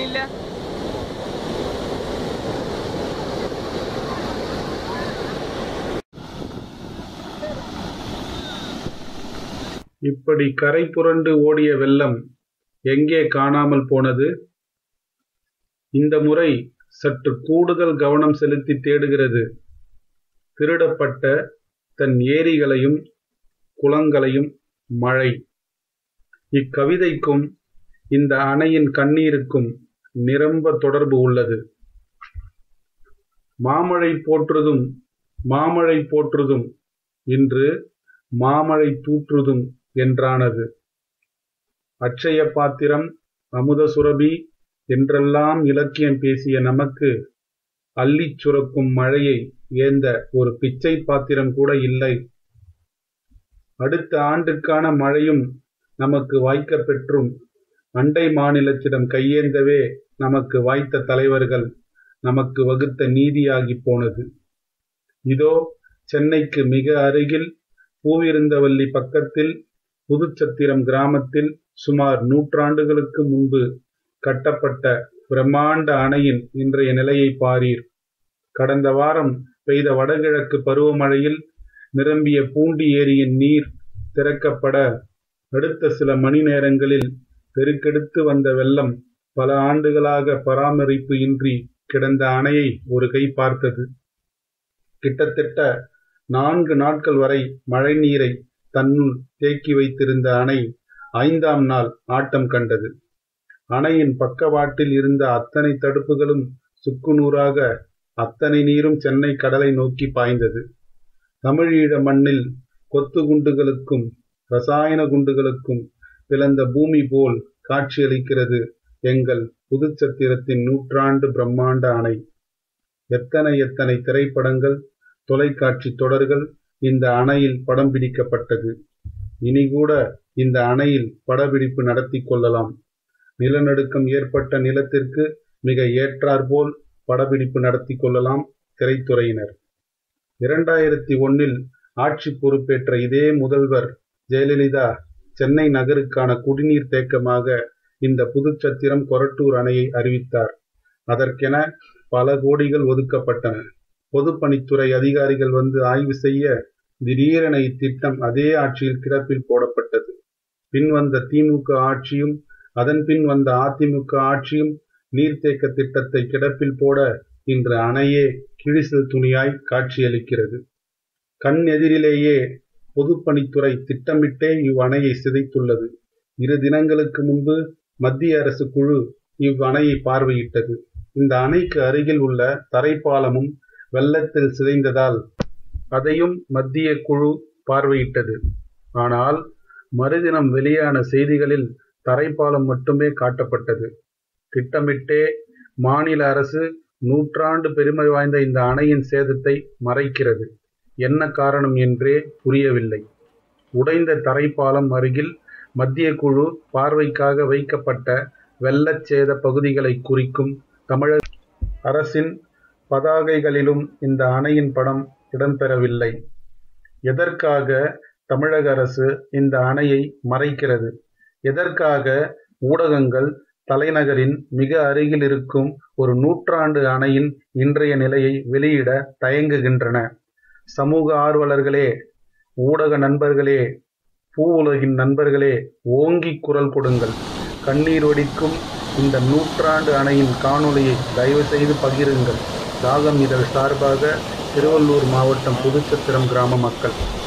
நில்ல இப்படி கரை புரண்டு ஓடிய வெள்ளம் எங்கே காணாமல் போனது இந்த முறை சற்று கூடுதல் கவனம் செலுத்தி தேடுகிறது திருடப்பட்ட தன் ஏரிகளையும் குளங்களையும் மழை இக்கவிதைக்கும் இந்த அணையின் கண்ணீருக்கும் நிரம்ப தொடர்பு உள்ளது மாமழை போற்றுதும் மாமழை போற்றுதும் இன்று மாமழை தூற்றுதும் என்றானது அட்சய பாத்திரம் அமுத சுரபி என்றெல்லாம் இலக்கியம் பேசிய நமக்கு அள்ளிச் சுரக்கும் மழையை ஏந்த ஒரு பிச்சை பாத்திரம் கூட இல்லை அடுத்த ஆண்டுக்கான மழையும் நமக்கு வாய்க்கப் பெற்றும் அண்டை மாநிலத்திடம் கையேந்தவே நமக்கு வாய்த்த தலைவர்கள் நமக்கு வகுத்த நீதியாகிப் போனது இதோ சென்னைக்கு மிக அருகில் பூவிருந்தவல்லி பக்கத்தில் புதுச்சத்திரம் கிராமத்தில் சுமார் நூற்றாண்டுகளுக்கு முன்பு கட்டப்பட்ட பிரம்மாண்ட அணையின் இன்றைய நிலையை பாரீர் கடந்த வாரம் பெய்த வடகிழக்கு பருவமழையில் நிரம்பிய பூண்டி ஏரியின் நீர் திறக்கப்பட அடுத்த சில மணி நேரங்களில் பெருக்கெடுத்து வந்த வெள்ளம் பல ஆண்டுகளாக பராமரிப்பு இன்றி கிடந்த அணையை ஒரு கை பார்த்தது கிட்டத்தட்ட நான்கு நாட்கள் வரை மழை நீரை தன்னுள் தேக்கி வைத்திருந்த அணை ஐந்தாம் நாள் ஆட்டம் கண்டது அணையின் பக்கவாட்டில் இருந்த அத்தனை தடுப்புகளும் சுக்குநூறாக அத்தனை நீரும் சென்னை கடலை நோக்கி பாய்ந்தது தமிழீழ மண்ணில் கொத்து குண்டுகளுக்கும் ரசாயன குண்டுகளுக்கும் பிளந்த பூமி போல் காட்சியளிக்கிறது எங்கள் புதுச்சத்திரத்தின் நூற்றாண்டு பிரம்மாண்ட அணை எத்தனை எத்தனை திரைப்படங்கள் தொலைக்காட்சி தொடர்கள் இந்த அணையில் படம் பிடிக்கப்பட்டது இனி கூட இந்த அணையில் படப்பிடிப்பு நடத்தி கொள்ளலாம் நிலநடுக்கம் ஏற்பட்ட நிலத்திற்கு மிக ஏற்றாற்போல் படப்பிடிப்பு நடத்தி கொள்ளலாம் திரைத்துறையினர் இரண்டாயிரத்தி ஒன்னில் ஆட்சி பொறுப்பேற்ற இதே முதல்வர் ஜெயலலிதா சென்னை நகருக்கான குடிநீர் தேக்கமாக இந்த புதுச்சத்திரம் கொரட்டூர் அணையை அறிவித்தார் அதற்கென பல கோடிகள் ஒதுக்கப்பட்டன பொதுப்பணித்துறை அதிகாரிகள் வந்து ஆய்வு செய்ய திடீரென இத்திட்டம் அதே ஆட்சியில் கிடப்பில் போடப்பட்டது பின் வந்த திமுக ஆட்சியும் அதன் பின் வந்த அதிமுக ஆட்சியும் நீர்த்தேக்க திட்டத்தை கிடப்பில் போட இன்று அணையே கிழிசல் துணியாய் காட்சியளிக்கிறது கண் எதிரிலேயே பொதுப்பணித்துறை திட்டமிட்டே இவ்வணையை சிதைத்துள்ளது இரு தினங்களுக்கு முன்பு மத்திய அரசு குழு இவ்வணையை பார்வையிட்டது இந்த அணைக்கு அருகில் உள்ள தரைப்பாலமும் வெள்ளத்தில் சிதைந்ததால் அதையும் மத்திய குழு பார்வையிட்டது ஆனால் மறுதினம் வெளியான செய்திகளில் தரைப்பாலம் மட்டுமே காட்டப்பட்டது திட்டமிட்டே மாநில அரசு நூற்றாண்டு பெருமை வாய்ந்த இந்த அணையின் சேதத்தை மறைக்கிறது என்ன காரணம் என்றே புரியவில்லை உடைந்த தரைப்பாலம் அருகில் மத்திய குழு பார்வைக்காக வைக்கப்பட்ட வெள்ளச்சேத பகுதிகளை குறிக்கும் தமிழக அரசின் பதாகைகளிலும் இந்த அணையின் படம் இடம்பெறவில்லை எதற்காக தமிழக அரசு இந்த அணையை மறைக்கிறது எதற்காக ஊடகங்கள் தலைநகரின் மிக அருகில் இருக்கும் ஒரு நூற்றாண்டு அணையின் இன்றைய நிலையை வெளியிட தயங்குகின்றன சமூக ஆர்வலர்களே ஊடக நண்பர்களே பூ உலகின் நண்பர்களே ஓங்கி குரல் கொடுங்கள் கண்ணீர் வடிக்கும் இந்த நூற்றாண்டு அணையின் காணொளியை தயவு செய்து பகிருங்கள் தாகம் இதழ் சார்பாக திருவள்ளூர் மாவட்டம் புதுச்சத்திரம் கிராம மக்கள்